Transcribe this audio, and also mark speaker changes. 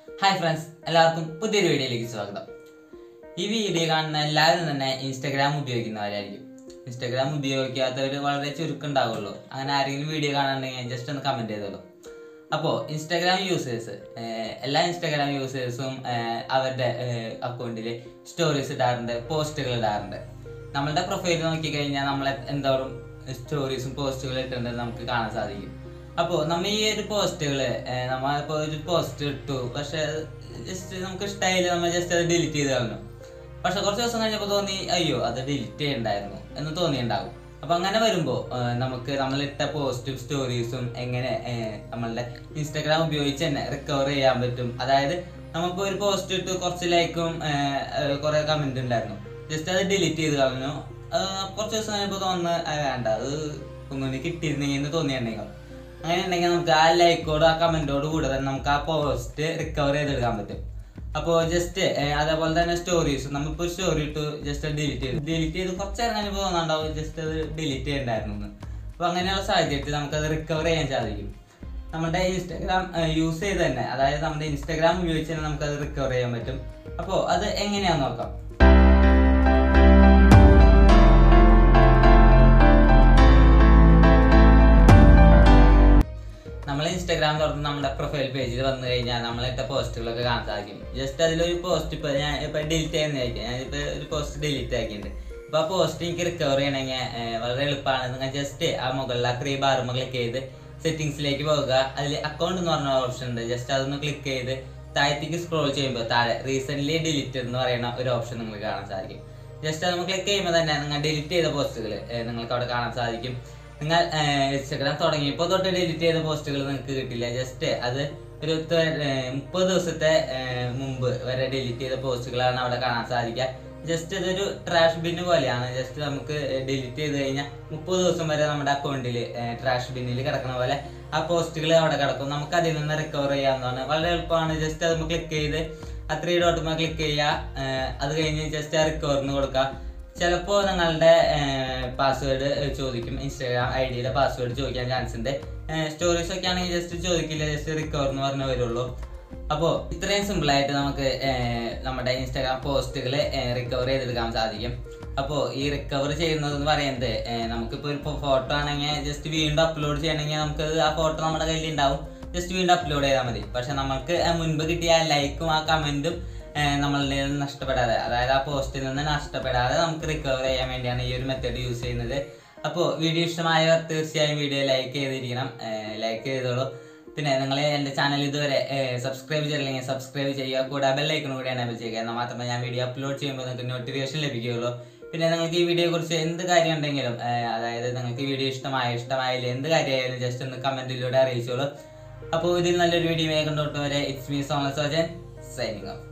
Speaker 1: hi friends എല്ലാവർക്കും പുതിയൊരു വീഡിയോയിലേക്ക് സ്വാഗതം ഈ വീഡിയോ കാണുന്ന എല്ലാവരും തന്നെ ഇൻസ്റ്റാഗ്രാം ഉപയോഗിക്കുന്നവരായിരിക്കും ഇൻസ്റ്റാഗ്രാം ഉപയോഗിക്കാത്തവർ വളരെ ചുരുക്കം ഉണ്ടാവുള്ളൂ അങ്ങനെ ആരെങ്കിലും വീഡിയോ കാണാനുണ്ടെങ്കിൽ ജസ്റ്റ് ഒന്ന് കമൻറ്റ് ചെയ്തോളൂ അപ്പോൾ ഇൻസ്റ്റാഗ്രാം യൂസേഴ്സ് എല്ലാ ഇൻസ്റ്റാഗ്രാം യൂസേഴ്സും അവരുടെ അക്കൗണ്ടിൽ സ്റ്റോറീസ് ഇടാറുണ്ട് പോസ്റ്റുകൾ ഇടാറുണ്ട് നമ്മളുടെ പ്രൊഫൈൽ നോക്കിക്കഴിഞ്ഞാൽ നമ്മളെ എന്തോറും സ്റ്റോറീസും പോസ്റ്റുകളും ഇട്ടിട്ടുണ്ടെന്ന് നമുക്ക് കാണാൻ സാധിക്കും അപ്പോൾ നമ്മ ഈ ഒരു പോസ്റ്റുകൾ നമ്മളിപ്പോൾ ഒരു പോസ്റ്റ് ഇട്ടു പക്ഷെ ജസ്റ്റ് നമുക്ക് ഇഷ്ടമായില്ല നമ്മൾ ജസ്റ്റ് അത് ഡിലീറ്റ് ചെയ്ത് കളഞ്ഞു പക്ഷെ കുറച്ച് ദിവസം കഴിഞ്ഞപ്പോൾ തോന്നി അയ്യോ അത് ഡിലീറ്റ് ചെയ്യണ്ടായിരുന്നു എന്ന് തോന്നിയിട്ടുണ്ടാകും അപ്പൊ അങ്ങനെ വരുമ്പോൾ നമുക്ക് നമ്മളിട്ട പോസ്റ്റും സ്റ്റോറീസും എങ്ങനെ ഏഹ്, നമ്മളുടെ ഇൻസ്റ്റാഗ്രാം ഉപയോഗിച്ച് തന്നെ റിക്കവർ ചെയ്യാൻ പറ്റും അതായത് നമുക്ക് ഒരു പോസ്റ്റ് ഇട്ട് കുറച്ച് ലൈക്കും കുറെ കമന്റ് ഉണ്ടായിരുന്നു ജസ്റ്റ് അത് ഡിലീറ്റ് ചെയ്ത് കളഞ്ഞു ആ, കുറച്ച് ദിവസം കഴിഞ്ഞപ്പോൾ തോന്നുന്നു "ആ, വേണ്ട അത് ഒന്നുകൂടി കിട്ടിയിരുന്നെങ്കിൽ എന്ന് തോന്നിയിട്ടുണ്ടെങ്കിൽ അങ്ങനെ ഉണ്ടെങ്കിൽ നമുക്ക് ആ ലൈക്കോട് ആ കമന്റോട് കൂടെ തന്നെ നമുക്ക് ആ പോസ്റ്റ് റിക്കവർ ചെയ്തെടുക്കാൻ പറ്റും അപ്പോൾ ജസ്റ്റ് അതേപോലെ തന്നെ സ്റ്റോറീസ് നമ്മളിപ്പോൾ ഒരു സ്റ്റോറി ഇട്ടു ജസ്റ്റ് ഡിലീറ്റ് ചെയ്തു ഡിലീറ്റ് ചെയ്ത് കുറച്ച് നേരം കഴിഞ്ഞപ്പോൾ തോന്നുന്നുണ്ടാവും ജസ്റ്റ് അത് ഡിലീറ്റ് ചെയ്യണ്ടായിരുന്നു എന്ന് അപ്പോൾ അങ്ങനെയുള്ള സാഹചര്യത്തിൽ നമുക്കത് റിക്കവർ ചെയ്യാൻ സാധിക്കും നമ്മുടെ ഇൻസ്റ്റാഗ്രാം യൂസ് ചെയ്ത് തന്നെ അതായത് നമ്മുടെ ഇൻസ്റ്റാഗ്രാം ഉപയോഗിച്ച് തന്നെ നമുക്കത് റിക്കവർ ചെയ്യാൻ പറ്റും അപ്പോൾ അത് എങ്ങനെയാണെന്ന് നോക്കാം നമ്മൾ ഇൻസ്റ്റാഗ്രാം തുറന്ന് നമ്മുടെ പ്രൊഫൈൽ പേജിൽ വന്നു കഴിഞ്ഞാൽ നമ്മളിട്ട പോസ്റ്റുകളൊക്കെ കാണാൻ സാധിക്കും ജസ്റ്റ് അതിലൊരു പോസ്റ്റ് ഇപ്പൊ ഞാൻ ഇപ്പൊ ഡിലീറ്റ് ചെയ്യുന്നതായിരിക്കും ഞാനിപ്പോ ഒരു പോസ്റ്റ് ഡിലീറ്റ് ആക്കിയിട്ടുണ്ട് അപ്പൊ ആ പോസ്റ്റ് എനിക്ക് റിക്കവർ ചെയ്യണമെങ്കിൽ വളരെ എളുപ്പമാണ് നിങ്ങൾ ജസ്റ്റ് ആ മുകളിൽ ആ ത്രീ ബാറുമ്പോൾ ക്ലിക്ക് ചെയ്ത് സെറ്റിംഗ്സിലേക്ക് പോകുക അതിൽ അക്കൗണ്ട് എന്ന് പറഞ്ഞ ഓപ്ഷൻ ഉണ്ട് ജസ്റ്റ് അതൊന്ന് ക്ലിക്ക് ചെയ്ത് താഴത്തേക്ക് സ്ക്രോൾ ചെയ്യുമ്പോൾ താഴെ റീസെന്റ് ഡിലീറ്റഡ് എന്ന് പറയുന്ന ഒരു ഓപ്ഷൻ നിങ്ങൾക്ക് കാണാൻ സാധിക്കും ജസ്റ്റ് അത് ക്ലിക്ക് ചെയ്യുമ്പോൾ തന്നെ നിങ്ങൾ ഡിലീറ്റ് ചെയ്ത പോസ്റ്റുകൾ നിങ്ങൾക്ക് അവിടെ കാണാൻ സാധിക്കും നിങ്ങൾ ഇൻസ്റ്റഗ്രാം തുടങ്ങിയപ്പോൾ തൊട്ട് ഡിലീറ്റ് ചെയ്ത പോസ്റ്റുകൾ നിങ്ങൾക്ക് കിട്ടില്ല ജസ്റ്റ് അത് ഒരു ത- ഏഹ് മുപ്പത് ദിവസത്തെ ഏഹ് മുമ്പ് വരെ ഡിലീറ്റ് ചെയ്ത പോസ്റ്റുകളാണ് അവിടെ കാണാൻ സാധിക്കുക ജസ്റ്റ് ഇതൊരു ട്രാഷ് ബിന്ന് പോലെയാണ് ജസ്റ്റ് നമുക്ക് ഡിലീറ്റ് ചെയ്ത് കഴിഞ്ഞാൽ മുപ്പത് ദിവസം വരെ നമ്മുടെ അക്കൗണ്ടിൽ ട്രാഷ് ബിന്നിൽ കിടക്കുന്ന പോലെ ആ പോസ്റ്റുകൾ അവിടെ കിടക്കും നമുക്ക് അതിൽ നിന്ന് റിക്കവർ ചെയ്യാവുന്നതാണ് വളരെ എളുപ്പമാണ് ജസ്റ്റ് അത് ക്ലിക്ക് ചെയ്ത് ആ ത്രീ ഡോട്ടുമ്പോൾ ക്ലിക്ക് ചെയ്യുക ഏഹ് അത് കഴിഞ്ഞ് ജസ്റ്റ് ആ റിക്കവറിന് കൊടുക്കുക ചിലപ്പോൾ നിങ്ങളുടെ പാസ്വേഡ് ചോദിക്കും ഇൻസ്റ്റാഗ്രാം ഐ ഡിയുടെ പാസ്വേഡ് ചോദിക്കാൻ ചാൻസ് ഉണ്ട് സ്റ്റോറീസ് ഒക്കെ ആണെങ്കിൽ ജസ്റ്റ് ചോദിക്കില്ല ജസ്റ്റ് റിക്കവർ എന്ന് പറഞ്ഞേ വരുള്ളൂ അപ്പോൾ ഇത്രയും സിമ്പിൾ ആയിട്ട് നമുക്ക് ഏഹ്, നമ്മുടെ ഇൻസ്റ്റാഗ്രാം പോസ്റ്റുകൾ റിക്കവർ ചെയ്തെടുക്കാൻ സാധിക്കും അപ്പോൾ ഈ റിക്കവർ ചെയ്യുന്നത് എന്ന് പറയുന്നത് ഏഹ്, നമുക്കിപ്പോൾ ഒരു ഫോട്ടോ ആണെങ്കിൽ ജസ്റ്റ് വീണ്ടും അപ്ലോഡ് ചെയ്യണമെങ്കിൽ നമുക്ക് ആ ഫോട്ടോ നമ്മുടെ കയ്യിൽ ഉണ്ടാവും ജസ്റ്റ് വീണ്ടും അപ്ലോഡ് ചെയ്താൽ മതി പക്ഷെ നമുക്ക് ആ മുൻപ് കിട്ടിയ ആ ലൈക്കും ആ കമന്റും നമ്മളുടെ നിന്ന് നഷ്ടപ്പെടാതെ അതായത് ആ പോസ്റ്റിൽ നിന്ന് നഷ്ടപ്പെടാതെ നമുക്ക് റിക്കവർ ചെയ്യാൻ വേണ്ടിയാണ് ഈ ഒരു മെത്തേഡ് യൂസ് ചെയ്യുന്നത് അപ്പോൾ വീഡിയോ ഇഷ്ടമായവർ തീർച്ചയായും വീഡിയോ ലൈക്ക് ചെയ്തിരിക്കണം ലൈക്ക് ചെയ്തോളൂ പിന്നെ നിങ്ങൾ എൻ്റെ ചാനൽ ഇതുവരെ സബ്സ്ക്രൈബ് ചെയ്തില്ലെങ്കിൽ സബ്സ്ക്രൈബ് ചെയ്യുക കൂടെ ബെല്ലൈക്കൺ കൂടി എനേബിൾ ചെയ്യുക എന്നാൽ മാത്രമേ ഞാൻ വീഡിയോ അപ്ലോഡ് ചെയ്യുമ്പോൾ നിങ്ങൾക്ക് നോട്ടിഫിക്കേഷൻ ലഭിക്കുകയുള്ളൂ പിന്നെ നിങ്ങൾക്ക് ഈ വീഡിയോയെ കുറിച്ച് എന്ത് കാര്യം ഉണ്ടെങ്കിലും ഏഹ്, അതായത് നിങ്ങൾക്ക് ഈ വീഡിയോ ഇഷ്ടമായ ഇഷ്ടമായില്ല എന്ത് കാര്യമായാലും ജസ്റ്റ് ഒന്ന് കമൻറ്റിലൂടെ അറിയിച്ചോളൂ അപ്പോൾ ഇതിൽ നല്ലൊരു വീഡിയോ കണ്ടുകൊണ്ട് വരെ it's me Soman Sojan signing of